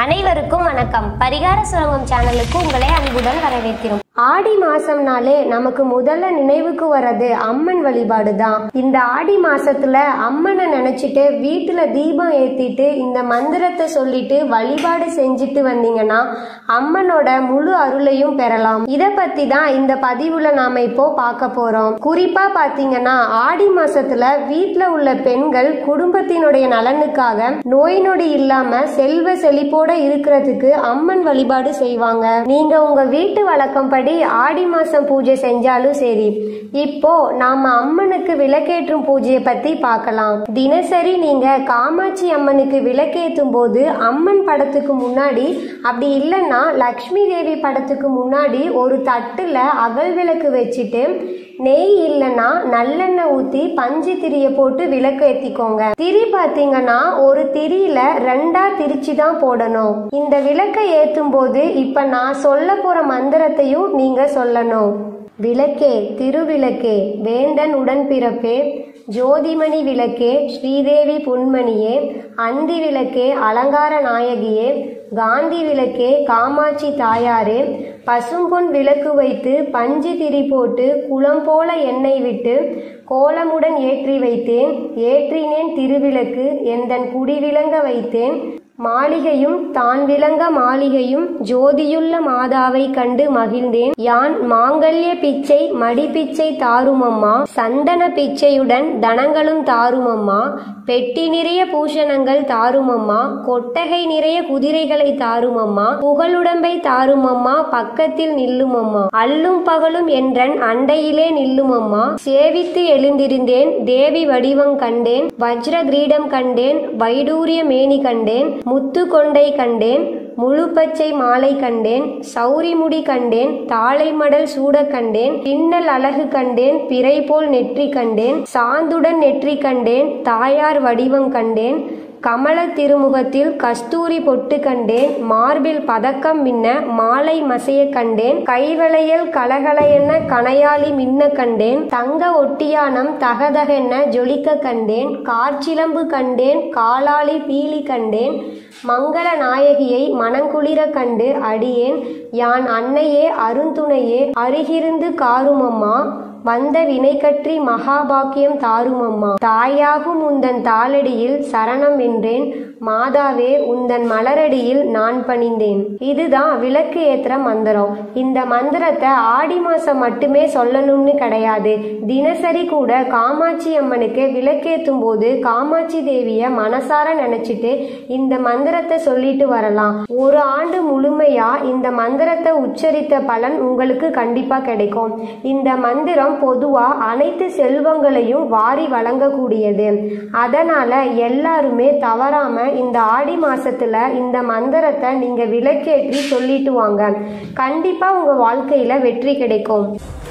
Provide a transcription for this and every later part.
அனைவருக்கும் வணக்கம் பரிகார சுரங்கம் சேனலுக்கு உங்களை அன்புடன் வரவேற்கிறோம் ஆடி மாசம்னாலே நமக்கு முதல்ல நினைவுக்கு வர்றது அம்மன் வழிபாடு தான் இந்த ஆடி மாசத்துல அம்மனை நினைச்சிட்டு வீட்டுல தீபம் ஏத்திட்டு இந்த மந்திரத்தை சொல்லிட்டு வழிபாடு செஞ்சுட்டு வந்தீங்கன்னா அம்மனோட முழு அருளையும் பெறலாம் இத பத்தி தான் இந்த பதிவுல நாம இப்போ பார்க்க போறோம் குறிப்பா பாத்தீங்கன்னா ஆடி மாசத்துல வீட்ல உள்ள பெண்கள் குடும்பத்தினுடைய நலனுக்காக நோய் நொடி இல்லாம செல்வ செழிப்போட இருக்கிறதுக்கு அம்மன் வழிபாடு செய்வாங்க நீங்க உங்க வீட்டு வழக்கப்படி ஆடி மாசம் பூஜை செஞ்சாலும் சரி இப்போ நாம அம்மனுக்கு விளக்கேற்றும் பூஜையை பத்தி பார்க்கலாம் தினசரி நீங்க காமாட்சி அம்மனுக்கு விளக்கேற்றும் போது அம்மன் படத்துக்கு முன்னாடி அப்படி இல்லைன்னா லக்ஷ்மி தேவி படத்துக்கு முன்னாடி ஒரு தட்டுல அகல் விளக்கு வச்சுட்டு நெய் இல்லைன்னா நல்லெண்ணெய் ஊத்தி பஞ்சு திரிய போட்டு விளக்கு ஏத்திக்கோங்க திரி பாத்தீங்கன்னா ஒரு திரியில ரெண்டா திரிச்சு தான் போடணும் இந்த விளக்கை ஏத்தும் போது இப்ப நான் சொல்ல போற மந்திரத்தையும் நீங்க சொல்லணும் விளக்கே திருவிளக்கே வேந்தன் உடன்பிறப்பே ஜோதிமணி விளக்கே ஸ்ரீதேவி புன்மணியே அந்தி விளக்கே அலங்கார நாயகியே காந்தி விளக்கே காமாட்சி தாயாரே பசும்பொன் விளக்கு வைத்து பஞ்சு திரி போட்டு குளம் போல எண்ணெய் விட்டு கோலமுடன் ஏற்றி வைத்தேன் ஏற்றினேன் திருவிளக்கு எந்தன் குடிவிளங்க வைத்தேன் மாளிகையும் தான் விளங்க மாளிகையும் ஜோதியுள்ள மாதாவை கண்டு மகிழ்ந்தேன் யான் மாங்கல்ய பிச்சை மடி பிச்சை தாருமம்மா சந்தன பிச்சையுடன் தனங்களும் தாருமம்மா பெட்டி நிறைய பூஷணங்கள் தாருமம்மா கொட்டகை நிறைய குதிரைகளை தாருமம்மா புகழுடம்பை தாருமம்மா பக்கத்தில் நில்லுமம்மா அல்லும் பகலும் என்றன் அண்டையிலே நில்லுமம்மா சேவித்து எழுந்திருந்தேன் தேவி வடிவம் கண்டேன் வஜ்ர கிரீடம் கண்டேன் வைடூரிய மேனி கண்டேன் முத்து கொண்டை கண்டேன் முழு பச்சை மாலை கண்டேன் சௌரி முடி கண்டேன் தாளை மடல் சூட கண்டேன் பின்னல் அழகு கண்டேன் பிறை போல் நெற்றி கண்டேன் சாந்துடன் நெற்றி கண்டேன் தாயார் வடிவம் கண்டேன் கமல திருமுகத்தில் கஸ்தூரி பொட்டு கண்டேன் மார்பில் பதக்கம் மின்ன மாலை மசைய கண்டேன் கைவளையல் கலகலையென்ன கனையாளி மின்ன கண்டேன் தங்க ஒட்டியானம் தகதகென்ன ஜொலிக்க கண்டேன் கார்ச்சிலம்பு கண்டேன் காலாளி பீலி கண்டேன் மங்கள நாயகியை மனங்குளிர கண்டு அடியேன் யான் அன்னையே அருந்துணையே அருகிருந்து காருமம்மா வந்த வினை கற்றி மகாபாக்கியம் தாருமம்மா தாயாகும் உந்தன் தாளடியில் சரணம் என்றேன் மாதாவே உந்தன் மலரடியில் நான் பணிந்தேன் இதுதான் விளக்கு ஏத்துற மந்திரம் இந்த மந்திரத்தை ஆடி மாசம் மட்டுமே சொல்லணும்னு கிடையாது தினசரி கூட காமாட்சி அம்மனுக்கு விளக்கேற்றும் போது காமாட்சி தேவிய மனசார நினைச்சிட்டு இந்த மந்திரத்தை சொல்லிட்டு வரலாம் ஒரு ஆண்டு முழுமையா இந்த மந்திரத்தை உச்சரித்த பலன் உங்களுக்கு கண்டிப்பா கிடைக்கும் இந்த மந்திரம் பொதுவா அனைத்து செல்வங்களையும் வாரி வழங்கக்கூடியது அதனால எல்லாருமே தவறாம இந்த ஆடி மாசத்துல இந்த மந்திரத்தை நீங்க விளக்கேற்றி சொல்லிட்டு வாங்க கண்டிப்பா உங்க வாழ்க்கையில வெற்றி கிடைக்கும்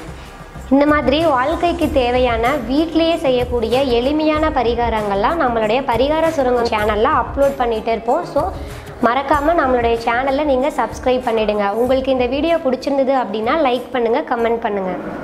இந்த மாதிரி வாழ்க்கைக்கு தேவையான வீட்டிலேயே செய்யக்கூடிய எளிமையான பரிகாரங்கள்லாம் நம்மளுடைய பரிகார சுரங்கம் சேனலில் அப்லோட் பண்ணிகிட்டே இருப்போம் ஸோ மறக்காமல் நம்மளுடைய சேனலை நீங்கள் சப்ஸ்கிரைப் பண்ணிடுங்க உங்களுக்கு இந்த வீடியோ பிடிச்சிருந்தது அப்படின்னா லைக் பண்ணுங்கள் கமெண்ட் பண்ணுங்கள்